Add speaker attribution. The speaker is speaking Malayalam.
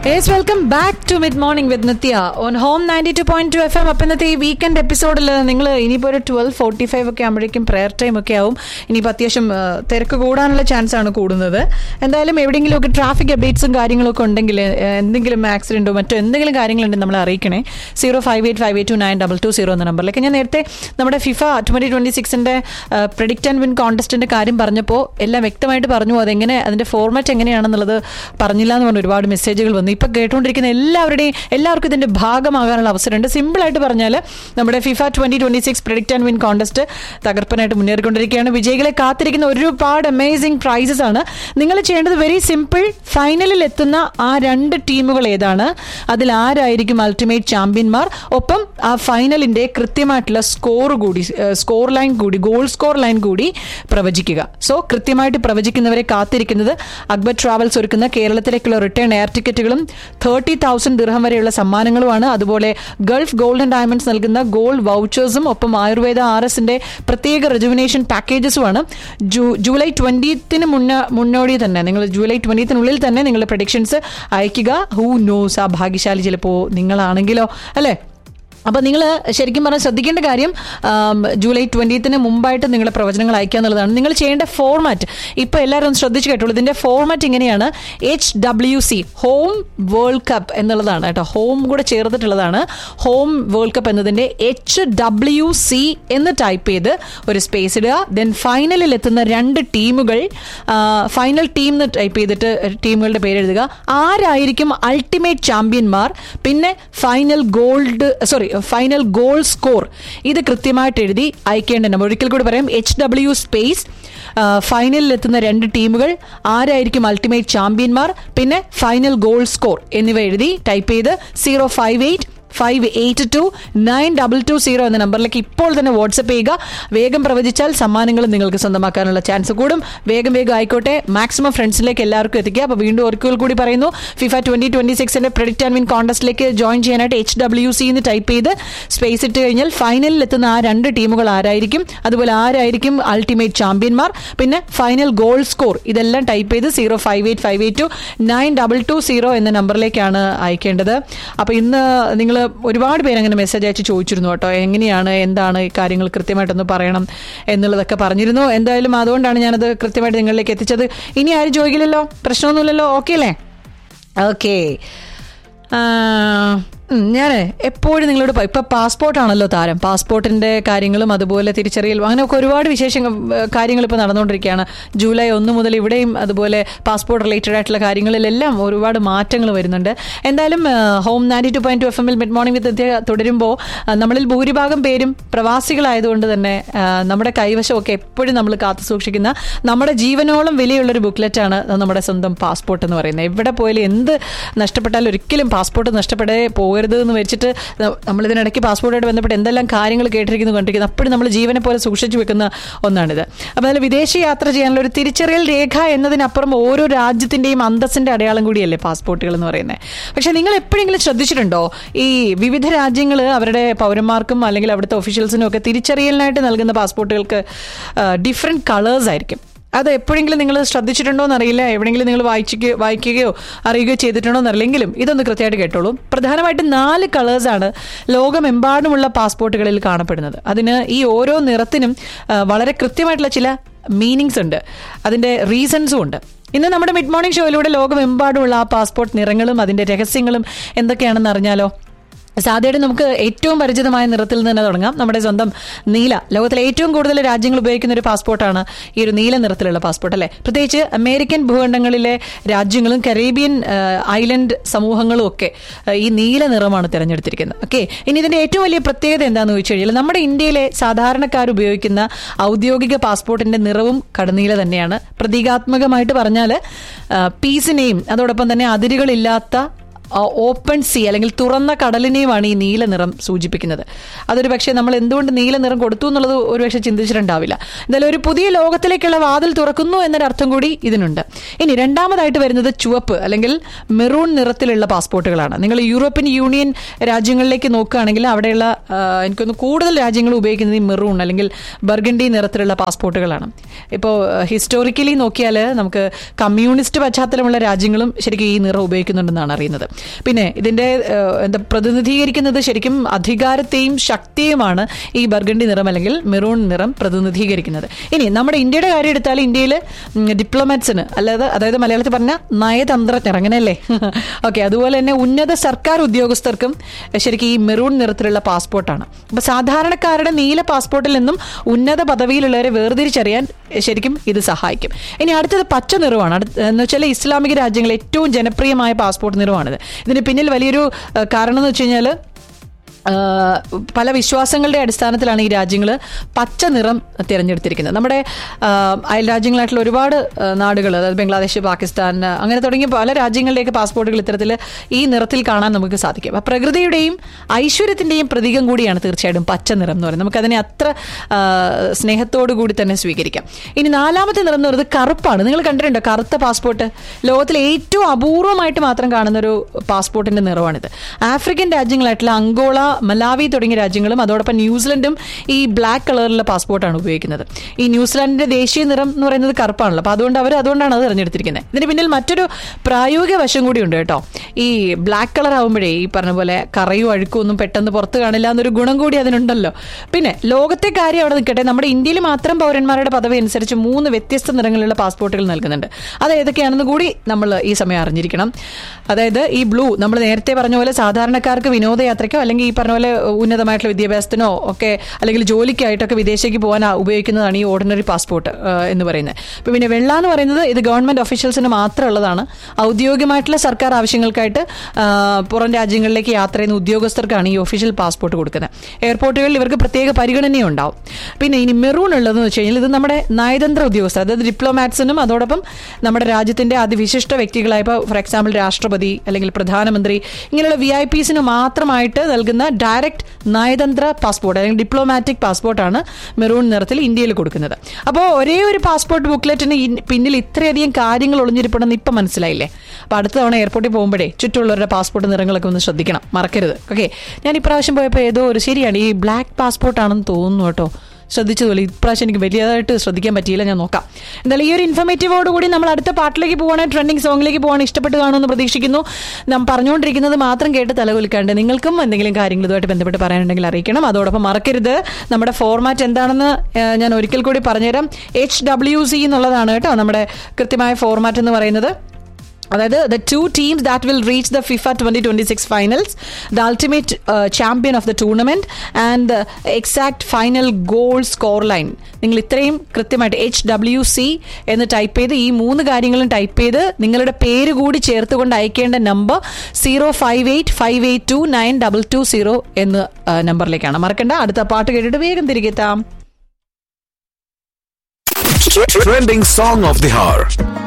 Speaker 1: Yes welcome back to mid morning with Nithya on home ninety two point two F M അപ്പം ഇന്നത്തെ ഈ വീക്കെൻഡ് എപ്പിസോഡിൽ നിങ്ങൾ ഇനിയിപ്പോൾ ഒരു ട്വൽവ് ഫോർട്ടി ഫൈവ് ഒക്കെ ആകുമ്പോഴേക്കും പ്രെയർ ടൈം ഒക്കെ ആവും ഇനിയിപ്പോൾ അത്യാവശ്യം ആ, തിരക്ക് കൂടാനുള്ള ചാൻസ് ആണ് കൂടുന്നത് എന്തായാലും എവിടെയെങ്കിലുമൊക്കെ ട്രാഫിക് അപ്ഡേറ്റ്സും കാര്യങ്ങളൊക്കെ ഉണ്ടെങ്കിൽ ആ, എന്തെങ്കിലും ആക്സിഡന്റോ മറ്റോ എന്തെങ്കിലും കാര്യങ്ങളുണ്ടെങ്കിൽ നമ്മൾ അറിയിക്കണേ zero five eight five eight two nine double two zero എന്ന നമ്പറിലേക്ക് ഞാൻ നേരത്തെ നമ്മുടെ ഫിഫ ട്വന്റി ട്വന്റി സിക്സിന്റെ പ്രിഡിക്റ്റ് ആൻഡ് വിൻ കോൺടെസ്റ്റിന്റെ കാര്യം പറഞ്ഞപ്പോൾ എല്ലാം വ്യക്തമായിട്ട് പറഞ്ഞു അതെങ്ങനെ അതിന്റെ ഫോർമാറ്റ് എങ്ങനെയാണെന്നുള്ളത് പറഞ്ഞില്ല എന്ന് പറഞ്ഞ ഒരുപാട് മെസ്സേജുകൾ വന്നു ഇപ്പൊ കേട്ടുകൊണ്ടിരിക്കുന്ന എല്ലാവരുടെയും എല്ലാവർക്കും ഇതിന്റെ ഭാഗമാകാനുള്ള അവസരമുണ്ട് സിമ്പിൾ ആയിട്ട് പറഞ്ഞാൽ നമ്മുടെ FIFA twenty twenty six predict and win contest തകർപ്പനായിട്ട് മുന്നേറിക്കൊണ്ടിരിക്കുകയാണ് വിജയികളെ കാത്തിരിക്കുന്ന ഒരുപാട് അമേസിംഗ് പ്രൈസസ് ആണ് നിങ്ങൾ ചെയ്യേണ്ടത് വെരി സിമ്പിൾ ഫൈനലിൽ എത്തുന്ന ആ രണ്ട് ടീമുകൾ ഏതാണ് അതിൽ ആരായിരിക്കും അൾട്ടിമേറ്റ് ചാമ്പ്യന്മാർ ഒപ്പം ആ ഫൈനലിന്റെ കൃത്യമായിട്ടുള്ള സ്കോർ കൂടി സ്കോർ ലൈൻ കൂടി ഗോൾ സ്കോർ ലൈൻ കൂടി പ്രവചിക്കുക സോ കൃത്യമായിട്ട് പ്രവചിക്കുന്നവരെ കാത്തിരിക്കുന്നത് അക്ബർ ട്രാവൽസ് ഒരുക്കുന്ന കേരളത്തിലേക്കുള്ള റിട്ടേൺ എയർ ടിക്കറ്റുകളും തേർട്ടി തൗസൻഡ് ദിർഹം വരെയുള്ള സമ്മാനങ്ങളുമാണ് അതുപോലെ ഗൾഫ് ഗോൾഡൻ ഡയമണ്ട്സ് നൽകുന്ന ഗോൾഡ് വൗച്ചേഴ്സും ഒപ്പം ആയുർവേദ ആർ എസിന്റെ പ്രത്യേക റെജുവിനേഷൻ പാക്കേജസുമാണ് ജൂ- ജൂലൈ ട്വന്റിത്തിന് മുന്ന മുന്നോടി തന്നെ നിങ്ങൾ ജൂലൈ ട്വന്റിത്തിനുള്ളിൽ തന്നെ നിങ്ങളുടെ പ്രഡിക്ഷൻസ് അയക്കുക ഹൂ നോസ് ആ ഭാഗ്യശാലി ചിലപ്പോൾ നിങ്ങളാണെങ്കിലോ അല്ലേ അപ്പോൾ നിങ്ങൾ ശരിക്കും പറഞ്ഞാൽ ശ്രദ്ധിക്കേണ്ട കാര്യം ആം, ജൂലൈ ട്വൻറ്റീത്തിന് മുമ്പായിട്ട് നിങ്ങളുടെ പ്രവചനങ്ങൾ അയക്കുക എന്നുള്ളതാണ് നിങ്ങൾ ചെയ്യേണ്ട ഫോർമാറ്റ് ഇപ്പോൾ എല്ലാവരും ഒന്ന് ശ്രദ്ധിച്ച് കേട്ടോളൂ ഇതിൻ്റെ ഫോർമാറ്റ് ഇങ്ങനെയാണ് H W C home world cup എന്നുള്ളതാണ് കേട്ടോ ഹോം കൂടെ ചേർത്തിട്ടുള്ളതാണ് ഹോം വേൾഡ് കപ്പ് എന്നതിൻ്റെ എച്ച് ഡബ്ല്യു സി എന്ന് ടൈപ്പ് ചെയ്ത് ഒരു സ്പേസ് ഇടുക ദെൻ ഫൈനലിൽ എത്തുന്ന രണ്ട് ടീമുകൾ ഫൈനൽ ടീം എന്ന് ടൈപ്പ് ചെയ്തിട്ട് ടീമുകളുടെ പേര് എഴുതുക ആരായിരിക്കും അൾട്ടിമേറ്റ് ചാമ്പ്യന്മാർ പിന്നെ final gold sorry final goal score ഇത് കൃത്യമായിട്ട് എഴുതി അയക്കേണ്ട നമ്പർ ഒരിക്കൽ കൂടി പറയാം എച്ച് ഡബ്ല്യു സ്പേസ് ഫൈനലിൽ എത്തുന്ന രണ്ട് ടീമുകൾ ആരായിരിക്കും അൾട്ടിമേറ്റ് ചാമ്പ്യന്മാർ പിന്നെ ഫൈനൽ ഗോൾ സ്കോർ എന്നിവ എഴുതി ടൈപ്പ് ചെയ്ത് zero five eight five eight two nine double two zero എന്ന നമ്പറിലേക്ക് ഇപ്പോൾ തന്നെ വാട്സപ്പ് ചെയ്യുക വേഗം പ്രവചിച്ചാൽ സമ്മാനങ്ങൾ നിങ്ങൾക്ക് സ്വന്തമാക്കാനുള്ള ചാൻസ് കൂടും വേഗം വേഗം ആയിക്കോട്ടെ മാക്സിമം ഫ്രണ്ട്സിലേക്ക് എല്ലാവർക്കും എത്തിക്കുക അപ്പോൾ വീണ്ടും ഒരിക്കൽ കൂടി പറയുന്നു ഫിഫ ട്വന്റി ട്വന്റി സിക്സിന്റെ പ്രെഡിക്റ്റ് ആൻഡ് വിൻ കോൺടസ്റ്റിലേക്ക് ജോയിൻ ചെയ്യാനായിട്ട് എച്ച് ഡബ്ല്യു സി എന്ന് ടൈപ്പ് ചെയ്ത് സ്പേസ് ഇട്ട് കഴിഞ്ഞാൽ ഫൈനലിൽ എത്തുന്ന ആ രണ്ട് ടീമുകൾ ആരായിരിക്കും അതുപോലെ ആരായിരിക്കും അൾട്ടിമേറ്റ് ചാമ്പ്യന്മാർ പിന്നെ ഫൈനൽ ഗോൾ സ്കോർ ഇതെല്ലാം ടൈപ്പ് ചെയ്ത് zero five eight five eight two nine double two zero എന്ന നമ്പറിലേക്കാണ് അയക്കേണ്ടത് അപ്പോൾ ഇന്ന് നിങ്ങൾ ഒരുപാട് പേര് അങ്ങനെ മെസ്സേജ് അയച്ച് ചോദിച്ചിരുന്നു കേട്ടോ എങ്ങനെയാണ് എന്താണ് ഈ കാര്യങ്ങൾ കൃത്യമായിട്ടൊന്ന് പറയണം എന്നുള്ളതൊക്കെ പറഞ്ഞിരുന്നു എന്തായാലും അതുകൊണ്ടാണ് ഞാനത് കൃത്യമായിട്ട് നിങ്ങളിലേക്ക് എത്തിച്ചത് ഇനി ആരും ചോദിക്കില്ലല്ലോ പ്രശ്നമൊന്നുമില്ലല്ലോ ഓക്കെ അല്ലേ ഓക്കെ ഞാൻ എപ്പോഴും നിങ്ങളോട് പ- ഇപ്പൊ പാസ്പോർട്ടാണല്ലോ താരം പാസ്പോർട്ടിന്റെ കാര്യങ്ങളും അതുപോലെ തിരിച്ചറിയൽ അങ്ങനെയൊക്കെ ഒരുപാട് വിശേഷങ്ങൾ കാര്യങ്ങൾ ഇപ്പോൾ നടന്നുകൊണ്ടിരിക്കുകയാണ് ജൂലൈ ഒന്ന് മുതൽ ഇവിടെയും അതുപോലെ പാസ്പോർട്ട് റിലേറ്റഡ് ആയിട്ടുള്ള കാര്യങ്ങളിലെല്ലാം ഒരുപാട് മാറ്റങ്ങൾ വരുന്നുണ്ട് എന്തായാലും home ninety two point two F എമ്മിൽ മിഡ് മോർണിംഗ് വിത്ത് ഇന്ത്യ തുടരുമ്പോൾ ആ, നമ്മളിൽ ഭൂരിഭാഗം പേരും പ്രവാസികളായതുകൊണ്ട് തന്നെ ആ, നമ്മുടെ കൈവശമൊക്കെ എപ്പോഴും നമ്മൾ കാത്തു സൂക്ഷിക്കുന്ന നമ്മുടെ ജീവനോളം വിലയുള്ളൊരു ബുക്ക്ലെറ്റാണ് നമ്മുടെ സ്വന്തം പാസ്പോർട്ട് എന്ന് പറയുന്നത് എവിടെ പോയാലും എന്ത് നഷ്ടപ്പെട്ടാലും ഒരിക്കലും പാസ്പോർട്ട് നഷ്ടപ്പെടേ പോകരുത് എന്ന് വെച്ചിട്ട് ന- നമ്മളിതിനിടയ്ക്ക് പാസ്പോർട്ടായിട്ട് ബന്ധപ്പെട്ട് എന്തെല്ലാം കാര്യങ്ങൾ കേട്ടിരിക്കുന്നു കണ്ടിരിക്കുന്നു അപ്പോഴും നമ്മൾ ജീവനെ പോലെ സൂക്ഷിച്ചു വെക്കുന്ന ഒന്നാണിത് അപ്പോൾ അതിൽ വിദേശ യാത്ര ചെയ്യാനുള്ള ഒരു തിരിച്ചറിയൽ രേഖ എന്നതിനപ്പുറം ഓരോ രാജ്യത്തിന്റെയും അന്തസ്സിന്റെ അടയാളം കൂടിയല്ലേ പാസ്പോർട്ടുകൾ എന്ന് പറയുന്നത് പക്ഷെ നിങ്ങൾ എപ്പോഴെങ്കിലും ശ്രദ്ധിച്ചിട്ടുണ്ടോ ഈ വിവിധ രാജ്യങ്ങൾ അവരുടെ പൗരന്മാർക്കും അല്ലെങ്കിൽ അവിടുത്തെ ഒഫീഷ്യൽസിനും ഒക്കെ തിരിച്ചറിയലിനായിട്ട് നൽകുന്ന പാസ്പോർട്ടുകൾക്ക് ഡിഫറെൻറ്റ് കളേഴ്സ് ആയിരിക്കും അത് എപ്പോഴെങ്കിലും നിങ്ങൾ ശ്രദ്ധിച്ചിട്ടുണ്ടോ എന്നറിയില്ല എവിടെയെങ്കിലും നിങ്ങൾ വായിച്ചിക്ക് വായിക്കുകയോ അറിയുകയോ ചെയ്തിട്ടുണ്ടോ എന്നറിയില്ലെങ്കിലും ഇതൊന്ന് കൃത്യമായിട്ട് കേട്ടോളൂ പ്രധാനമായിട്ടും നാല് കളേഴ്സാണ് ലോകമെമ്പാടുമുള്ള പാസ്പോർട്ടുകളിൽ കാണപ്പെടുന്നത് അതിന് ഈ ഓരോ നിറത്തിനും ആ, വളരെ കൃത്യമായിട്ടുള്ള ചില മീനിങ്സ് ഉണ്ട് അതിൻ്റെ റീസൺസും ഉണ്ട് ഇന്ന് നമ്മുടെ മിഡ് മോർണിംഗ് ഷോയിലൂടെ ലോകമെമ്പാടുമുള്ള ആ പാസ്പോർട്ട് നിറങ്ങളും അതിൻ്റെ രഹസ്യങ്ങളും എന്തൊക്കെയാണെന്ന് അറിഞ്ഞാലോ സാധ്യതയുടെ നമുക്ക് ഏറ്റവും പരിചിതമായ നിറത്തിൽ നിന്ന് തന്നെ തുടങ്ങാം നമ്മുടെ സ്വന്തം നീല ലോകത്തിലെ ഏറ്റവും കൂടുതൽ രാജ്യങ്ങൾ ഉപയോഗിക്കുന്ന ഒരു പാസ്പോർട്ടാണ് ഈ ഒരു നീല നിറത്തിലുള്ള പാസ്പോർട്ട് അല്ലേ പ്രത്യേകിച്ച് അമേരിക്കൻ ഭൂഖണ്ഡങ്ങളിലെ രാജ്യങ്ങളും കരീബിയൻ ആ, ഐലൻഡ് സമൂഹങ്ങളും ഒക്കെ ആ, ഈ നീല നിറമാണ് തിരഞ്ഞെടുത്തിരിക്കുന്നത് ഓക്കെ ഇനി ഇതിന്റെ ഏറ്റവും വലിയ പ്രത്യേകത എന്താണെന്ന് ചോദിച്ചു കഴിഞ്ഞാൽ നമ്മുടെ ഇന്ത്യയിലെ സാധാരണക്കാർ ഉപയോഗിക്കുന്ന ഔദ്യോഗിക പാസ്പോർട്ടിന്റെ നിറവും കടനീല തന്നെയാണ് പ്രതീകാത്മകമായിട്ട് പറഞ്ഞാൽ പീസിനെയും അതോടൊപ്പം തന്നെ അതിരുകളില്ലാത്ത ആ, ഓപ്പൺ സീ അല്ലെങ്കിൽ തുറന്ന കടലിനെയുമാണ് ഈ നീല നിറം സൂചിപ്പിക്കുന്നത് അതൊരു പക്ഷേ നമ്മൾ എന്തുകൊണ്ട് നീല നിറം കൊടുത്തു എന്നുള്ളത് ഒരു പക്ഷേ ചിന്തിച്ചിട്ടുണ്ടാവില്ല എന്തായാലും ഒരു പുതിയ ലോകത്തിലേക്കുള്ള വാതിൽ തുറക്കുന്നു എന്നൊരു അർത്ഥം കൂടി ഇതിനുണ്ട് ഇനി രണ്ടാമതായിട്ട് വരുന്നത് ചുവപ്പ് അല്ലെങ്കിൽ മെറൂൺ നിറത്തിലുള്ള പാസ്പോർട്ടുകളാണ് നിങ്ങൾ യൂറോപ്യൻ യൂണിയൻ രാജ്യങ്ങളിലേക്ക് നോക്കുകയാണെങ്കിൽ അവിടെയുള്ള ആ, എനിക്കൊന്ന് കൂടുതൽ രാജ്യങ്ങൾ ഉപയോഗിക്കുന്നത് ഈ മെറൂൺ അല്ലെങ്കിൽ ബർഗണ്ടി നിറത്തിലുള്ള പാസ്പോർട്ടുകളാണ് ഇപ്പോൾ ഹിസ്റ്റോറിക്കലി നോക്കിയാൽ നമുക്ക് കമ്മ്യൂണിസ്റ്റ് പശ്ചാത്തലമുള്ള രാജ്യങ്ങളും ശരിക്കും ഈ നിറം ഉപയോഗിക്കുന്നുണ്ടെന്നാണ് അറിയുന്നത് പിന്നെ ഇതിന്റെ ഏഹ്, എന്താ പ്രതിനിധീകരിക്കുന്നത് ശരിക്കും അധികാരത്തെയും ശക്തിയുമാണ് ഈ ബർഗണ്ടി നിറം അല്ലെങ്കിൽ മെറൂൺ നിറം പ്രതിനിധീകരിക്കുന്നത് ഇനി നമ്മുടെ ഇന്ത്യയുടെ കാര്യം എടുത്താൽ ഇന്ത്യയിൽ ഡിപ്ലോമാറ്റ്സിന് അല്ലാതെ അതായത് മലയാളത്തിൽ പറഞ്ഞ നയതന്ത്രജ്ഞർ അങ്ങനെയല്ലേ ഓക്കെ അതുപോലെ തന്നെ ഉന്നത സർക്കാർ ഉദ്യോഗസ്ഥർക്കും ശരിക്കും ഈ മെറൂൺ നിറത്തിലുള്ള പാസ്പോർട്ടാണ് അപ്പൊ സാധാരണക്കാരുടെ നീല പാസ്പോർട്ടിൽ നിന്നും ഉന്നത പദവിയിലുള്ളവരെ വേർതിരിച്ചറിയാൻ ശരിക്കും ഇത് സഹായിക്കും ഇനി അടുത്തത് പച്ച നിറമാണ് അടുത്ത- എന്ന് വെച്ചാൽ ഇസ്ലാമിക രാജ്യങ്ങളിൽ ഏറ്റവും ജനപ്രിയമായ പാസ്പോർട്ട് നിറമാണിത് ഇതിന് പിന്നിൽ വലിയൊരു ഏഹ്, കാരണം എന്ന് വെച്ച് കഴിഞ്ഞാൽ ആഹ് പല വിശ്വാസങ്ങളുടെ അടിസ്ഥാനത്തിലാണ് ഈ രാജ്യങ്ങൾ പച്ച നിറം തിരഞ്ഞെടുത്തിരിക്കുന്നത് നമ്മുടെ ആഹ് അയൽ രാജ്യങ്ങളായിട്ടുള്ള ഒരുപാട് നാടുകൾ അതായത് ബംഗ്ലാദേശ് പാകിസ്ഥാൻ ആഹ് അങ്ങനെ തുടങ്ങിയ പല രാജ്യങ്ങളിലേക്ക് പാസ്പോർട്ടുകൾ ഇത്തരത്തിൽ ഈ നിറത്തിൽ കാണാൻ നമുക്ക് സാധിക്കും അപ്പം പ്രകൃതിയുടെയും ഐശ്വര്യത്തിന്റെയും പ്രതീകം കൂടിയാണ് തീർച്ചയായിട്ടും പച്ച നിറം എന്ന് പറയുന്നത് നമുക്കതിനെ അത്ര ആഹ് സ്നേഹത്തോടു കൂടി തന്നെ സ്വീകരിക്കാം ഇനി നാലാമത്തെ നിറം എന്ന് പറയുന്നത് കറുപ്പാണ് നിങ്ങൾ കണ്ടിട്ടുണ്ടോ കറുത്ത പാസ്പോർട്ട് ലോകത്തിലെ ഏറ്റവും അപൂർവമായിട്ട് മാത്രം കാണുന്ന ഒരു പാസ്പോർട്ടിന്റെ നിറമാണിത് ആഫ്രിക്കൻ രാജ്യങ്ങളായിട്ടുള്ള അങ്കോള മലാവി തുടങ്ങിയ രാജ്യങ്ങളും അതോടൊപ്പം ന്യൂസിലൻഡും ഈ ബ്ലാക്ക് കളറിലുള്ള പാസ്പോർട്ടാണ് ഉപയോഗിക്കുന്നത് ഈ ന്യൂസിലാൻഡിന്റെ ദേശീയ നിറം എന്ന് പറയുന്നത് കറുപ്പാണല്ലോ അപ്പൊ അതുകൊണ്ട് അവർ അതുകൊണ്ടാണ് അത് തിരഞ്ഞെടുത്തിരിക്കുന്നത് ഇതിന് പിന്നിൽ മറ്റൊരു പ്രായോഗിക വശം കൂടി ഉണ്ട് കേട്ടോ ഈ ബ്ലാക്ക് കളർ ആകുമ്പോഴേ ഈ പറഞ്ഞ പോലെ കറയും അഴുക്കും ഒന്നും പെട്ടെന്ന് പുറത്ത് കാണില്ല എന്നൊരു ഗുണം കൂടി അതിനുണ്ടല്ലോ പിന്നെ ലോകത്തെ കാര്യം അവിടെ നിൽക്കട്ടെ നമ്മുടെ ഇന്ത്യയിൽ മാത്രം പൗരന്മാരുടെ പദവി അനുസരിച്ച് മൂന്ന് വ്യത്യസ്ത നിറങ്ങളിലുള്ള പാസ്പോർട്ടുകൾ നൽകുന്നുണ്ട് അത് ഏതൊക്കെയാണെന്ന് കൂടി നമ്മൾ ഈ സമയം അറിഞ്ഞിരിക്കണം അതായത് ഈ ബ്ലൂ നമ്മൾ നേരത്തെ പറഞ്ഞ പോലെ സാധാരണക്കാർക്ക് വിനോദയാത്രയ്ക്കോ അല്ലെങ്കിൽ ഈ പറഞ്ഞ പോലെ ഉന്നതമായിട്ടുള്ള വിദ്യാഭ്യാസത്തിനോ ഒക്കെ അല്ലെങ്കിൽ ജോലിക്കായിട്ടൊക്കെ വിദേശത്തേക്ക് പോകാൻ ആ- ഉപയോഗിക്കുന്നതാണ് ഈ ഓർഡിനറി പാസ്പോർട്ട് എന്ന് പറയുന്നത് ഇപ്പം പിന്നെ വെള്ള എന്ന് പറയുന്നത് ഇത് ഗവൺമെന്റ് ഒഫീഷ്യൽസിന് മാത്രമുള്ളതാണ് ഔദ്യോഗികമായിട്ടുള്ള സർക്കാർ ആവശ്യങ്ങൾക്കായിട്ട് ആ, പുറം രാജ്യങ്ങളിലേക്ക് യാത്ര ചെയ്യുന്ന ഉദ്യോഗസ്ഥർക്കാണ് ഈ ഒഫീഷ്യൽ പാസ്പോർട്ട് കൊടുക്കുന്നത് എയർപോർട്ടുകളിൽ ഇവർക്ക് പ്രത്യേക പരിഗണനയും ഉണ്ടാവും പിന്നെ ഇനി മെറൂൺ ഉള്ളതെന്ന് വെച്ച് കഴിഞ്ഞാൽ ഇത് നമ്മുടെ നയതന്ത്ര ഉദ്യോഗസ്ഥർ അതായത് ഡിപ്ലോമാറ്റ്സിനും അതോടൊപ്പം നമ്മുടെ രാജ്യത്തിന്റെ അതിവിശിഷ്ട വ്യക്തികളായ ഇപ്പോൾ ഫോർ എക്സാമ്പിൾ രാഷ്ട്രപതി അല്ലെങ്കിൽ പ്രധാനമന്ത്രി ഇങ്ങനെയുള്ള വി ഐ പിസിന് മാത്രമായിട്ട് നൽകുന്ന ഡയറക്റ്റ് നയതന്ത്ര പാസ്പോർട്ട് അല്ലെങ്കിൽ ഡിപ്ലോമാറ്റിക് പാസ്പോർട്ടാണ് മെറൂൺ നിറത്തിൽ ഇന്ത്യയിൽ കൊടുക്കുന്നത് അപ്പോൾ ഒരേ ഒരു പാസ്പോർട്ട് ബുക്ക്ലെറ്റിന് ഇൻ- പിന്നിൽ ഇത്രയധികം കാര്യങ്ങൾ ഒളിഞ്ഞിരിപ്പുണ്ടെന്ന് ഇപ്പം മനസ്സിലായില്ലേ അപ്പോൾ അടുത്ത തവണ എയർപോർട്ടിൽ പോകുമ്പോഴേ ചുറ്റുമുള്ളവരുടെ പാസ്പോർട്ട് നിറങ്ങളൊക്കെ ഒന്ന് ശ്രദ്ധിക്കണം മറക്കരുത് ഓക്കെ ഞാൻ ഇപ്രാവശ്യം പോയപ്പോൾ ഏതോ ഒരു ശരിയാണ് ഈ ബ്ലാക്ക് പാസ്പോർട്ടാണെന്ന് തോന്നുന്നു കേട്ടോ ശ്രദ്ധിച്ചതുപോലെ ഇപ്രാവശ്യം എനിക്ക് വലിയതായിട്ട് ശ്രദ്ധിക്കാൻ പറ്റിയില്ല ഞാൻ നോക്കാം എന്തായാലും ഈ ഒരു ഇൻഫർമേറ്റീവോട് കൂടി നമ്മൾ അടുത്ത പാട്ടിലേക്ക് പോവാണ് ട്രെൻഡിങ് സോങ്ങിലേക്ക് പോവാണ് ഇഷ്ടപ്പെട്ട് കാണുമെന്ന് പ്രതീക്ഷിക്കുന്നു നാം പറഞ്ഞുകൊണ്ടിരിക്കുന്നത് മാത്രം കേട്ട് തലകുലിക്കാണ്ട് നിങ്ങൾക്കും എന്തെങ്കിലും കാര്യങ്ങൾ ഇതുമായിട്ട് ബന്ധപ്പെട്ട് പറയാനുണ്ടെങ്കിൽ അറിയിക്കണം അതോടൊപ്പം മറക്കരുത് നമ്മുടെ ഫോർമാറ്റ് എന്താണെന്ന് ഏഹ്, ഞാൻ ഒരിക്കൽ കൂടി പറഞ്ഞുതരാം എച്ച് ഡബ്ല്യു സി എന്നുള്ളതാണ് കേട്ടോ നമ്മുടെ കൃത്യമായ ഫോർമാറ്റ് എന്ന് പറയുന്നത് അതായത് the two teams that will reach the FIFA twenty twenty six finals the ultimate champion of the tournament and exact final goal score line നിങ്ങൾ ഇത്രയും കൃത്യമായിട്ട് എച്ച് ഡബ്ല്യു സി എന്ന് ടൈപ്പ് ചെയ്ത് ഈ മൂന്ന് കാര്യങ്ങളും ടൈപ്പ് ചെയ്ത് നിങ്ങളുടെ പേര് കൂടി ചേർത്തുകൊണ്ട് അയക്കേണ്ട number zero five eight five eight two nine double two zero എന്ന ആ, നമ്പറിലേക്കാണ് മറക്കണ്ട അടുത്ത പാട്ട് കേട്ടിട്ട് വേഗം തിരികെ എത്താം
Speaker 2: Trending song of the hour.